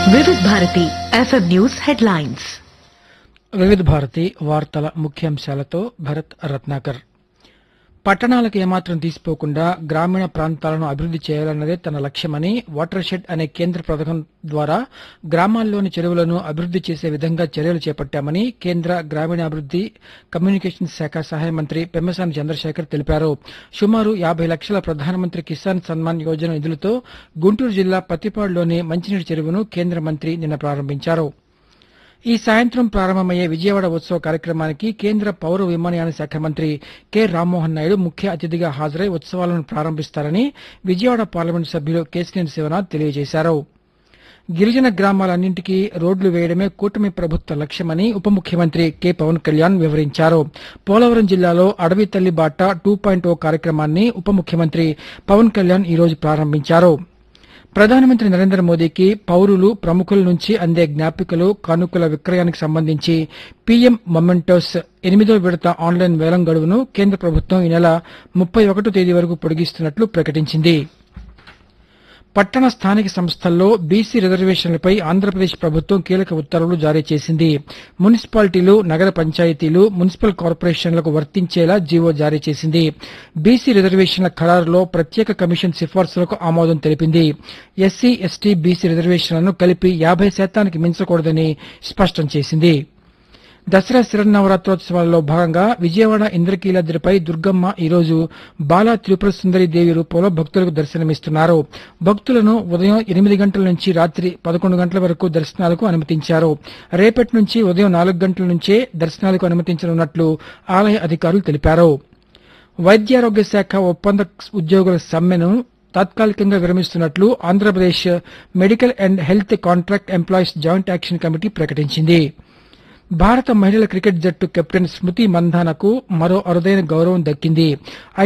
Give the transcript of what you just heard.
వివిధ Bharati FM news headlines వివిధ భారతి వార్తల ముఖ్యాంశాలతో భరత్ రత్నాకర్ పట్టణాలకు ఏమాత్రం తీసిపోకుండా గ్రామీణ ప్రాంతాలను అభివృద్ది చేయాలన్నదే తన లక్ష్యమని వాటర్ షెడ్ అనే కేంద్ర పథకం ద్వారా గ్రామాల్లోని చెరువులను అభివృద్ది చేసే విధంగా చర్యలు చేపట్టామని కేంద్ర గ్రామీణాభివృద్ది కమ్యూనికేషన్ శాఖ సహాయ మంత్రి పెమ్మసాని చంద్రశేఖర్ తెలిపారు సుమారు యాభై లక్షల ప్రధానమంత్రి కిసాన్ సన్మాన్ యోజన నిధులతో గుంటూరు జిల్లా పత్తిపాడులోని మంచినీటి చెరువును కేంద్ర మంత్రి నిన్న ప్రారంభించారు ఈ సాయంత్రం ప్రారంభమయ్యే విజయవాడ ఉత్సవ కార్యక్రమానికి కేంద్ర పౌర విమానయాన శాఖ మంత్రి కె రామ్మోహన్ నాయుడు ముఖ్య అతిథిగా హాజరై ఉత్సవాలను ప్రారంభిస్తారని విజయవాడ పార్లమెంటు సభ్యులు కేసినేని శివనాథ్ తెలియజేశారు గిరిజన గ్రామాలన్నింటికీ రోడ్లు వేయడమే కూటమి ప్రభుత్వ లక్ష్యమని ఉప ముఖ్యమంత్రి కె పవన్ కళ్యాణ్ వివరించారు పోలవరం జిల్లాలో అడవి తల్లి బాట టూ పాయింట్ ఓ కార్యక్రమాన్ని ఉప ముఖ్యమంత్రి పవన్ కళ్యాణ్ ఈ రోజు ప్రారంభించారు ప్రధానమంత్రి నరేంద్ర మోదీకి పౌరులు ప్రముఖుల నుంచి అందే జ్ఞాపికలు కానుకల విక్రయానికి సంబంధించి పీఎం మొమెంటోస్ ఎనిమిదో విడత ఆన్లైన్ వేలం గడువును కేంద్ర ప్రభుత్వం ఈ నెల ముప్పై ఒకటో తేదీ వరకు పొడిగిస్తున్నట్లు ప్రకటించింది పట్టణ స్థానిక సంస్థల్లో బీసీ రిజర్వేషన్లపై ఆంధ్రప్రదేశ్ ప్రభుత్వం కీలక ఉత్తర్వులు జారీ చేసింది మున్సిపాలిటీలు నగర పంచాయతీలు మున్సిపల్ కార్పొరేషన్లకు వర్తించేలా జీవో జారీ చేసింది బీసీ రిజర్వేషన్ల ఖరారులో ప్రత్యేక కమిషన్ సిఫార్సులకు ఆమోదం తెలిపింది ఎస్సీ ఎస్టీ బీసీ రిజర్వేషన్లను కలిపి యాభై శాతానికి మించకూడదని స్పష్టం చేసింది దసరా శరన్నవరాత్రోత్సవాల్లో భాగంగా విజయవాడ ఇంద్రకీలాద్రిపై దుర్గమ్మ ఈరోజు బాలా త్రిపుర సుందరి దేవి రూపంలో భక్తులకు దర్శనమిస్తున్నారు భక్తులను ఉదయం ఎనిమిది గంటల నుంచి రాత్రి పదకొండు గంటల వరకు దర్శనాలకు అనుమతించారు రేపటి నుంచి ఉదయం నాలుగు గంటల నుంచే దర్శనాలకు అనుమతించనున్నట్లు ఆలయ అధికారులు తెలిపారు వైద్యారోగ్య శాఖ ఒప్పంద ఉద్యోగుల సమ్మెను తాత్కాలికంగా విరమిస్తున్నట్లు Andhra Pradesh medical and health contract employees joint action committee ప్రకటించింది భారత మహిళల క్రికెట్ జట్టు కెప్టెన్ స్మృతి మంధానకు మరో అరుదైన గౌరవం దక్కింది